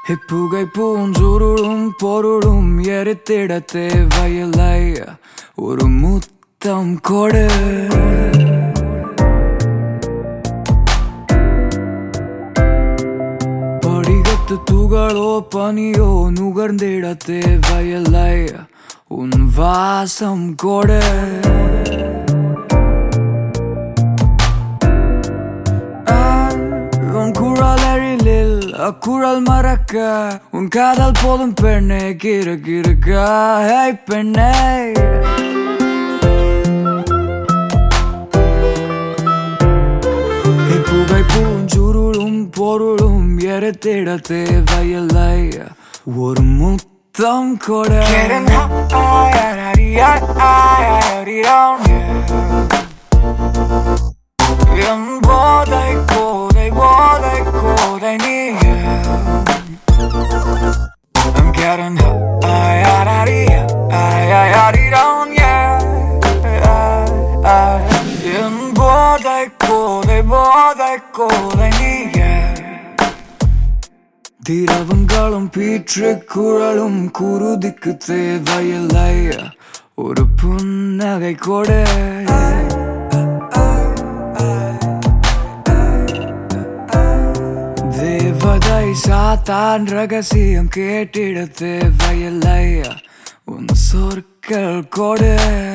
இப்புகை பூஞ்சுருளும் பொருளும் எரித்திட தேவையில்லை ஒரு முத்தம் கொடு படிகத்து துகளோ பனியோ நுகர்ந்திட தேவையில்லை உன் வாசம் கொடு உன் குரல் எழிலில் அக்குரல் மறக்க உன் காதல் போதும் பெண்ணே கிறு கிறுக்க ஹே பெண்ணே இப்புகை பூஞ்சுருளும் பொருளும் எரித்திட தேவையில்லை ஒரு முத்தம் கொட Getting high, என் போதை கோதை போதை கோதை நீ I'm getting high, என் போதை கோதை போதை கோதை நீ திரவங்களும் பீற்று குரலும் குருதிக்கு தேவையில்லை ஒரு புன்னகை கொட தேவதை சாத்தான் ரகசியம் கேட்டிட தேவையில்லை உன் சொற்கள் கொடு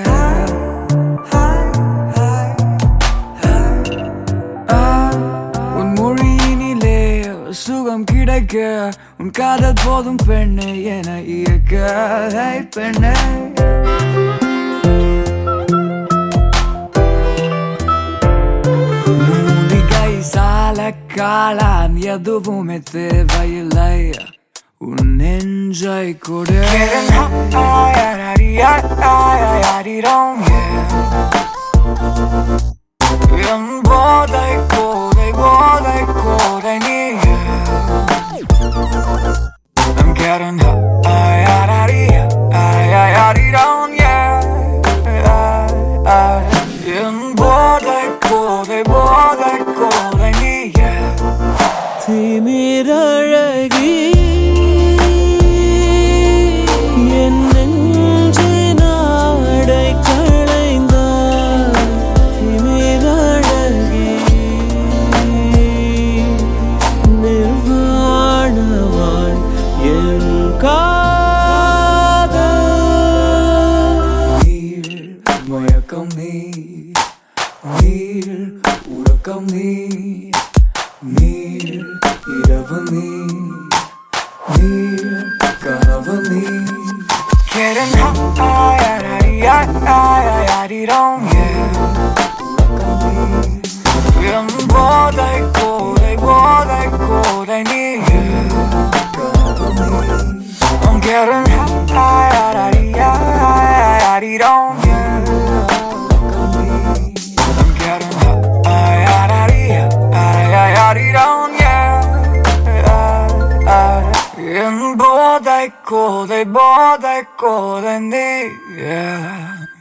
உன் மொழியினிலே சுகம் கிடைக்க உன் காதல் போதும் பெண்ணே என இயக்க ஹே பெண்ணே மூலிகை சால காளான் எதுவுமே தேவையில்லை உன் நெஞ்சை கொடு Getting high, என் போதை கோதை போதை கோதை நீ I'm getting high, என் போதை கோதை போதை கோதை நீ திமிரழகி என் நெஞ்சின் ஆடை களைந்தார் திமிரழகி நிர்வாணவான் என் காதல் நீர் மயக்கம் நீ நீர் உறக்கம் நீ நீர் இரவு நீ நீர் கனவு நீ Getting high, என் போதை கோதை போதை கோதை நீ I'm getting high, I'm getting high, என் போதை கோதை போதை கோதை நீ